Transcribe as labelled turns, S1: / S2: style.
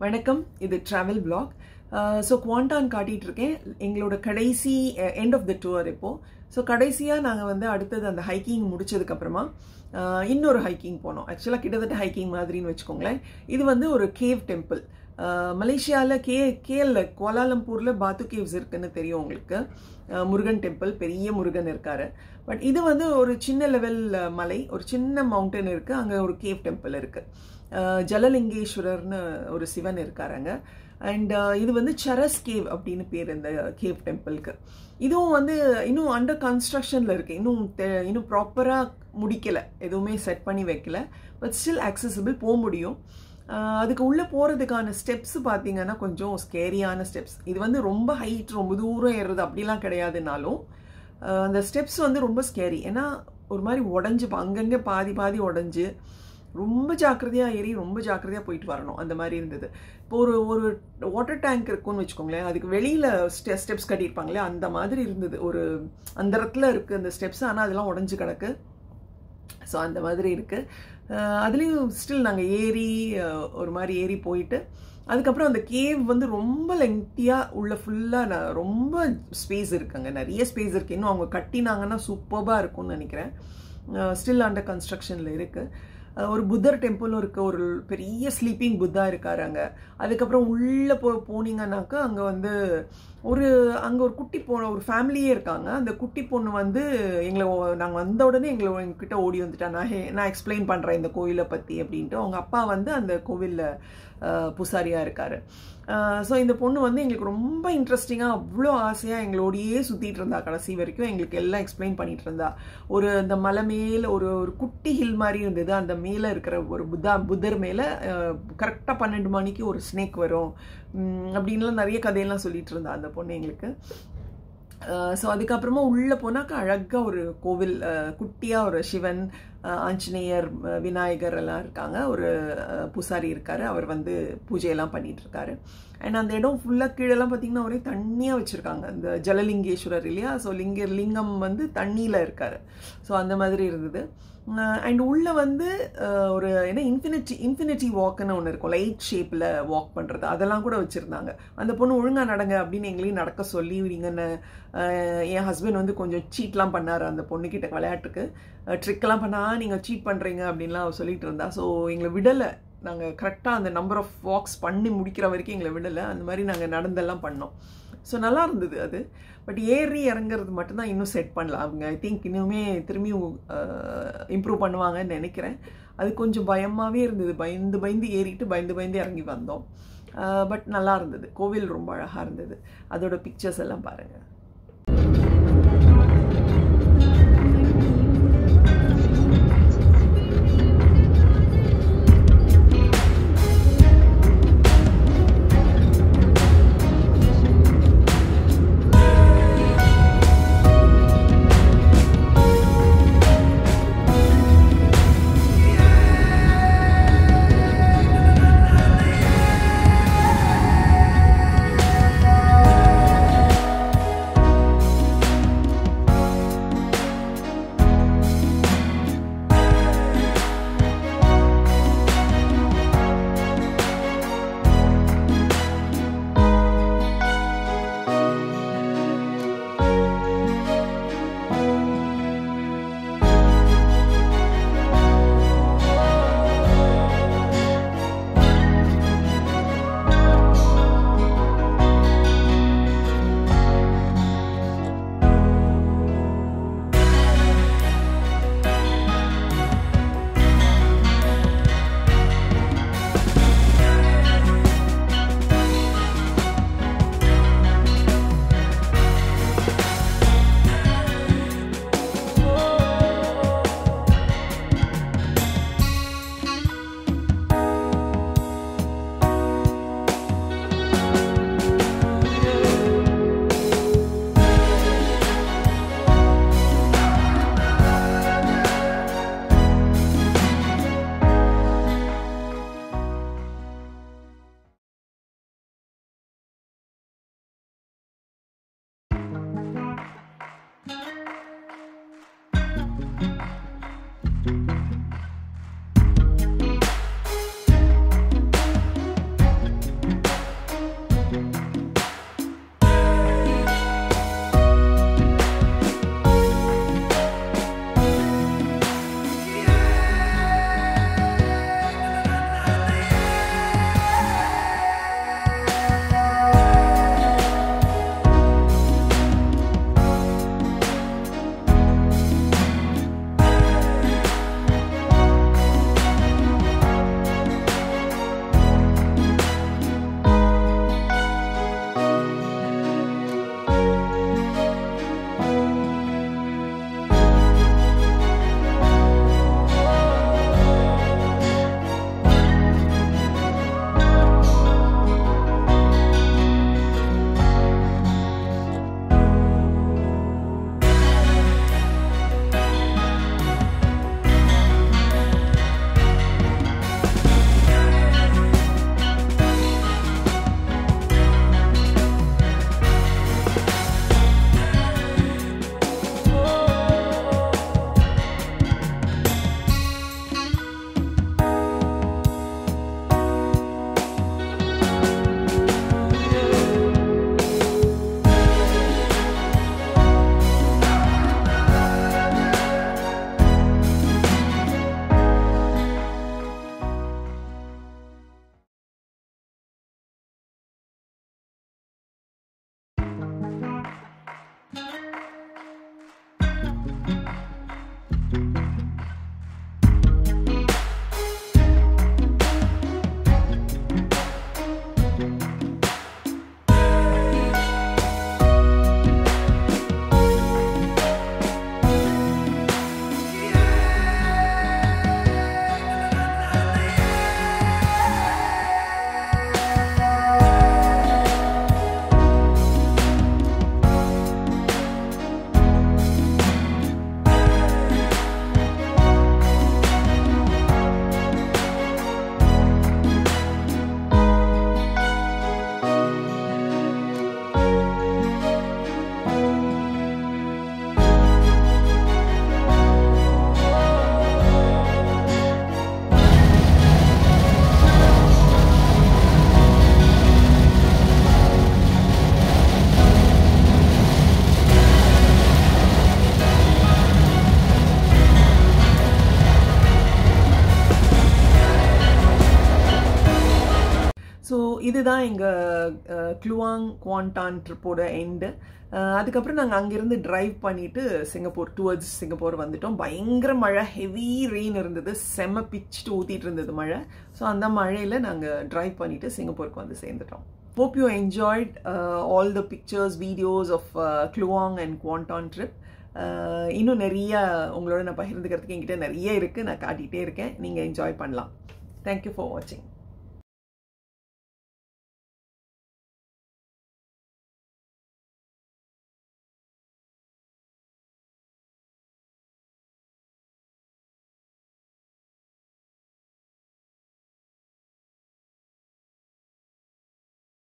S1: வணக்கம் இது travel black so குவாண்டான் காட்டிட்டு இருக்கேன் எங்களோட கடைசி எண்ட் ஆஃப் த டூர் இப்போ ஸோ கடைசியாக நாங்கள் வந்து அடுத்தது அந்த ஹைக்கிங் முடிச்சதுக்கப்புறமா இன்னொரு ஹைக்கிங் போனோம் ஆக்சுவலாக கிட்டத்தட்ட ஹைக்கிங் மாதிரின்னு வச்சுக்கோங்களேன் இது வந்து ஒரு கேவ் டெம்பிள் மலேசியாவில் கே கேஎல்ல கோலாலம்பூரில் பாத்து கேவ்ஸ் இருக்குன்னு தெரியும் உங்களுக்கு முருகன் டெம்பிள் பெரிய முருகன் இருக்காரு பட் இது வந்து ஒரு சின்ன லெவல் மலை ஒரு சின்ன மவுண்டன் இருக்குது அங்கே ஒரு கேவ் டெம்பிள் இருக்குது ஜலலிங்கேஸ்வரர்னு ஒரு சிவன் இருக்காருங்க அண்ட் இது வந்து சரஸ் கேவ் அப்படின்னு பேர் இந்த கேவ் டெம்பிளுக்கு இதுவும் வந்து இன்னும் அண்டர் கன்ஸ்ட்ரக்ஷனில் இருக்குது இன்னும் இன்னும் ப்ராப்பராக முடிக்கலை எதுவுமே செட் பண்ணி வைக்கல பட் ஸ்டில் ஆக்சசிபிள் போக முடியும் அதுக்கு உள்ளே போகிறதுக்கான ஸ்டெப்ஸ் பார்த்தீங்கன்னா கொஞ்சம் ஸ்கேரியான ஸ்டெப்ஸ் இது வந்து ரொம்ப ஹைட் ரொம்ப தூரம் ஏறுறது அப்படிலாம் கிடையாதுனாலும் அந்த ஸ்டெப்ஸ் வந்து ரொம்ப ஸ்கேரி ஏன்னா ஒரு மாதிரி உடஞ்சி அங்கங்கே பாதி பாதி உடஞ்சி ரொம்ப ஜாக்கிரதையாக ஏறி ரொம்ப ஜாக்கிரதையாக போயிட்டு வரணும் அந்த மாதிரி இருந்தது இப்போ ஒரு ஒரு வாட்டர் டேங்க் இருக்குன்னு வச்சுக்கோங்களேன் அதுக்கு வெளியில் ஸ்டெ ஸ்டெப்ஸ் கட்டியிருப்பாங்களே அந்த மாதிரி இருந்தது ஒரு அந்த இடத்துல இருக்குது அந்த ஸ்டெப்ஸ் ஆனால் அதெல்லாம் உடஞ்சி கிடக்கு ஸோ அந்த மாதிரி இருக்குது அதுலேயும் ஸ்டில் நாங்கள் ஏறி ஒரு மாதிரி ஏறி போயிட்டு அதுக்கப்புறம் அந்த கேவ் வந்து ரொம்ப லெங்க்த்தியாக உள்ள ஃபுல்லாக ரொம்ப ஸ்பேஸ் இருக்குங்க நிறைய ஸ்பேஸ் இருக்குது இன்னும் அவங்க கட்டினாங்கன்னா சூப்பராக இருக்கும்னு நினைக்கிறேன் ஸ்டில் அண்டர் கன்ஸ்ட்ரக்ஷனில் இருக்குது ஒரு புத்தர் டெம்பிளும் இருக்குது ஒரு பெரிய ஸ்லீப்பிங் புத்தா இருக்காரு அங்கே அதுக்கப்புறம் உள்ளே போ போனீங்கன்னாக்கா அங்கே வந்து ஒரு அங்கே ஒரு குட்டி பொண்ணு ஒரு ஃபேமிலியே இருக்காங்க அந்த குட்டி பொண்ணு வந்து எங்களை நாங்கள் வந்த உடனே எங்களை எங்ககிட்ட ஓடி வந்துட்டா நான் ஹே நான் எக்ஸ்பிளைன் பண்ணுறேன் இந்த கோயிலை பற்றி அப்படின்ட்டு அவங்க அப்பா வந்து அந்த கோவிலில் பூசாரியாக இருக்கார் ஸோ இந்த பொண்ணு வந்து எங்களுக்கு ரொம்ப இன்ட்ரெஸ்டிங்காக அவ்வளோ ஆசையாக எங்களோடையே சுற்றிட்டு இருந்தா கடைசி வரைக்கும் எங்களுக்கு எல்லாம் எக்ஸ்பிளைன் பண்ணிட்டு இருந்தா ஒரு அந்த மலை மேலே ஒரு ஒரு குட்டி ஹில் மாதிரி இருந்தது அந்த மேலே இருக்கிற ஒரு புத்தா புத்தர் மேலே கரெக்டாக பன்னெண்டு மணிக்கு ஒரு ஸ்னேக் வரும் அப்படின்லாம் நிறைய கதையெல்லாம் சொல்லிட்டு இருந்தா அந்த பொண்ணு எங்களுக்கு ஸோ அதுக்கப்புறமா உள்ளே போனாக்கா அழகாக ஒரு கோவில் குட்டியாக ஒரு சிவன் ஆஞ்சநேயர் விநாயகர் எல்லாம் இருக்காங்க ஒரு பூசாரி இருக்கார் அவர் வந்து பூஜையெல்லாம் பண்ணிட்டு இருக்காரு அண்ட் அந்த இடம் ஃபுல்லாக கீழெல்லாம் பார்த்தீங்கன்னா ஒரே தண்ணியாக வச்சுருக்காங்க இந்த ஜலலிங்கேஸ்வரர் இல்லையா ஸோ லிங்க லிங்கம் வந்து தண்ணியில் இருக்கார் ஸோ அந்த மாதிரி இருந்தது அண்ட் உள்ளே வந்து ஒரு என்ன இன்ஃபினிட்டி இன்ஃபினிட்டி வாக்குன்னு ஒன்று இருக்கும் லைட் ஷேப்பில் வாக் பண்ணுறது அதெல்லாம் கூட வச்சுருந்தாங்க அந்த பொண்ணு ஒழுங்காக நடங்க அப்படின்னு எங்களையும் நடக்க சொல்லி நீங்கள் என் ஹஸ்பண்ட் வந்து கொஞ்சம் சீட்லாம் பண்ணார் அந்த பொண்ணுக்கிட்ட விளையாட்டுக்கு ட்ரிக்கெல்லாம் பண்ணால் நீங்கள் சீட் பண்ணுறீங்க அப்படின்லாம் சொல்லிட்டு இருந்தா ஸோ எங்களை விடலை நாங்கள் கரெக்டாக அந்த நம்பர் ஆஃப் வாக்ஸ் பண்ணி முடிக்கிற வரைக்கும் எங்களை விடலை அந்த மாதிரி நாங்கள் நடந்தெல்லாம் பண்ணோம் ஸோ நல்லா இருந்தது அது பட் ஏறி இறங்குறது மட்டும்தான் இன்னும் செட் பண்ணலாம் அவங்க ஐ திங்க் இன்னுமே திரும்பியும் இம்ப்ரூவ் பண்ணுவாங்கன்னு நினைக்கிறேன் அது கொஞ்சம் பயமாகவே இருந்தது பயந்து பயந்து ஏறிட்டு பயந்து பயந்து இறங்கி வந்தோம் பட் நல்லா இருந்தது கோவில் ரொம்ப அழகாக இருந்தது அதோட பிக்சர்ஸ் எல்லாம் பாருங்கள் இதுதான் எங்கள் க்ளுவாங் குவான்டான் ட்ரிப்போட எண்டு அதுக்கப்புறம் நாங்கள் அங்கேருந்து டிரைவ் பண்ணிட்டு சிங்கப்பூர் டுவர்ட்ஸ் சிங்கப்பூர் வந்துட்டோம் பயங்கர மழை ஹெவி ரெயின் இருந்தது செம்ம பிச்சுட்டு ஊற்றிட்டு இருந்தது மழை ஸோ அந்த மழையில் நாங்கள் டிரைவ் பண்ணிட்டு சிங்கப்பூருக்கு வந்து சேர்ந்துட்டோம் hope you enjoyed all the pictures videos of Kluang and Kuantan trip இன்னும் நிறைய உங்களோட நான் பகிர்ந்துக்கிறதுக்கு என்கிட்ட நிறைய இருக்குது நான் காட்டிகிட்டே இருக்கேன் நீங்கள் என்ஜாய் பண்ணலாம் தேங்க்யூ ஃபார் வாட்சிங்